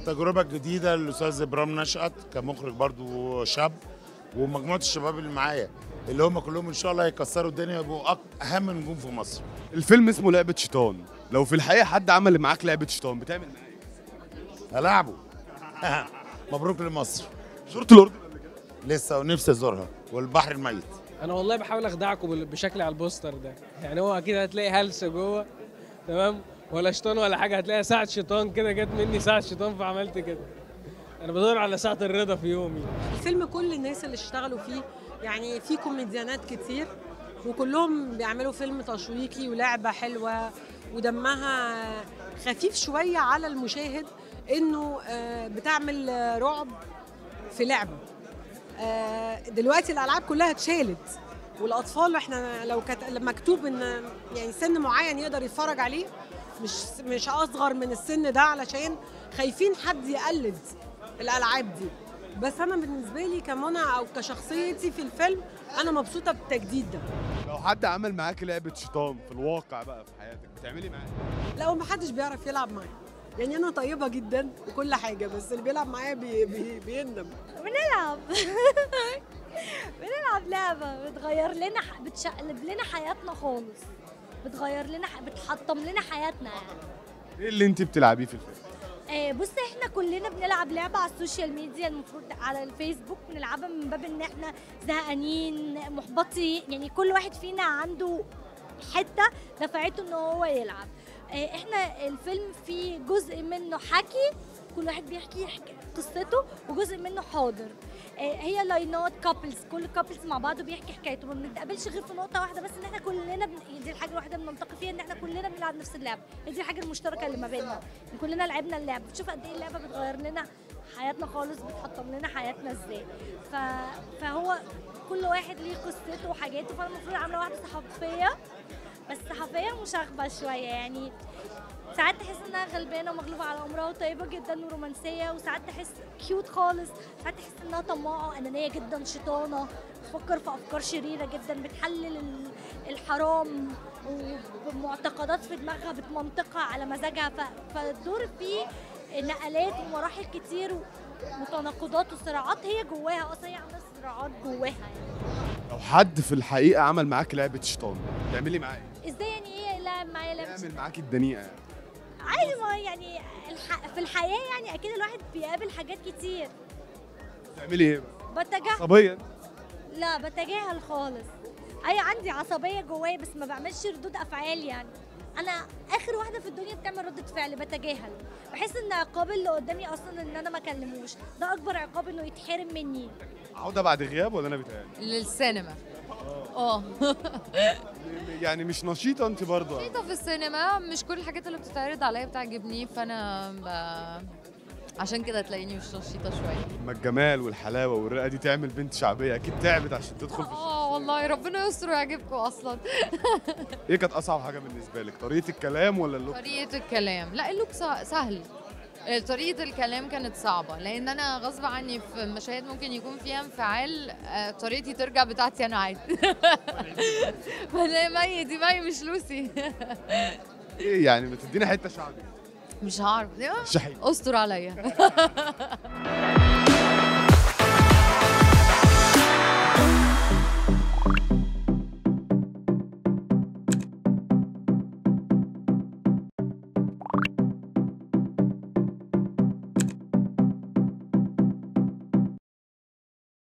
التجربه الجديده للاستاذ ابراهيم نشأت كمخرج برضو شاب ومجموعه الشباب اللي معايا اللي هم كلهم ان شاء الله هيكسروا الدنيا ويبقوا أك- اهم نجوم في مصر الفيلم اسمه لعبه شيطان لو في الحقيقه حد عمل معاك لعبه شيطان بتعمل معاه ايه هلعبه مبروك لمصر زرت الاردن قبل كده لسه ونفسي ازورها والبحر الميت انا والله بحاول اخدعكم بال- بشكل على البوستر ده يعني هو اكيد هتلاقي هلس جوه تمام ولا شيطان ولا حاجه هتلاقي ساعه شيطان كده جت مني ساعه شيطان فعملت كده انا بدور على ساعه الرضا في يومي الفيلم كل الناس اللي اشتغلوا فيه يعني في كوميديانات كتير وكلهم بيعملوا فيلم تشويقي ولعبة حلوة ودمها خفيف شوية على المشاهد انه آه، بتعمل آه، رعب في لعبة آه، دلوقتي الالعاب كلها اتشالت والاطفال احنا لو كانت مكتوب ان يعني سن معين يقدر يتفرج عليه مش مش اصغر من السن ده علشان خايفين حد يقلد الالعاب دي بس انا بالنسبه لي كمنى او كشخصيتي في الفيلم انا مبسوطه بالتجديد ده لو حد عمل معاك لعبه شيطان في الواقع بقى في حياتك بتعملي معاه إيه؟ لا ما حدش بيعرف يلعب معايا يعني انا طيبه جدا وكل حاجه بس اللي بيلعب معايا بي بي بيندم بنلعب بنلعب لعبة بتغير لنا ح- بتشقلب لنا حياتنا خالص بتغير لنا ح- بتحطم لنا حياتنا يعني ايه اللي انت بتلعبيه في الفيلم آه، بص احنا كلنا بنلعب لعبة على السوشيال ميديا المفروض على الفيسبوك بنلعبها من باب ان احنا زهقانين محبطين يعني كل واحد فينا عنده حتة دفعته ان هو يلعب آه، احنا الفيلم فيه جزء منه حكي كل واحد بيحكي حك- قصته وجزء منه حاضر آه، هي لاينات كابلز كل كابلز مع بعض بيحكي حكايته ما بنتقابلش غير في نقطه واحده بس ان احنا كلنا بن... دي الحاجه الوحيده اللي بنلتقي فيها ان احنا كلنا بنلعب نفس اللعبه هي دي الحاجه المشتركه اللي ما بيننا إن كلنا لعبنا اللعبه بتشوف قد ايه اللعبه بتغير لنا حياتنا خالص بتحطم لنا حياتنا ازاي ف... فهو كل واحد ليه قصته وحاجاته فانا المفروض عامله واحده صحفيه بس صحفيه مشاغبه شويه يعني ساعات تحس انها غلبانه ومغلوبه على امرها وطيبه جدا ورومانسيه وساعات تحس كيوت خالص ساعات تحس انها طماعه وانانيه جدا شيطانه بتفكر في افكار شريره جدا بتحلل ال- الحرام ومعتقدات في دماغها بتمنطقها على مزاجها ف- فالدور فيه نقلات ومراحل كتير وتناقضات وصراعات هي جواها اصلا هي عندها صراعات جواها يعني لو حد في الحقيقه عمل معاك لعبه شيطان بتعملي معاه ايه ازاي يعني ايه لا معايا لابس يعمل معاكي الدنيئه يعني عادي ما يعني الح... في الحياه يعني اكيد الواحد بيقابل حاجات كتير بتعملي ايه بقى بتجاهل عصبيه لا بتجاهل خالص اي عندي عصبيه جوايا بس ما بعملش ردود افعال يعني انا اخر واحده في الدنيا بتعمل ردة فعل بتجاهل بحس ان عقاب اللي قدامي اصلا ان انا ما اكلموش ده اكبر عقاب انه يتحرم مني عوده بعد غياب ولا انا بتهيألي للسينما اه يعني مش نشيطه انت برضه نشيطة في السينما مش كل الحاجات اللي بتتعرض عليا بتعجبني فانا ب... عشان كده تلاقيني مش نشيطة شوية اما الجمال والحلاوه والرقه دي تعمل بنت شعبيه اكيد تعبت عشان تدخل في اه والله ربنا يستر ويعجبكم اصلا ايه كانت اصعب حاجه بالنسبه لك طريقه الكلام ولا اللغه طريقة الكلام لا اللوك سه- سهل آه، طريقة الكلام كانت صعبة لأن أنا غصب عني في مشاهد ممكن يكون فيها انفعال آه، طريقتي ترجع بتاعتي أنا عادي فأنا مي دي مي مش لوسي ايه يعني ما تدينا حته شعبي مش هعرف شحيح استر عليا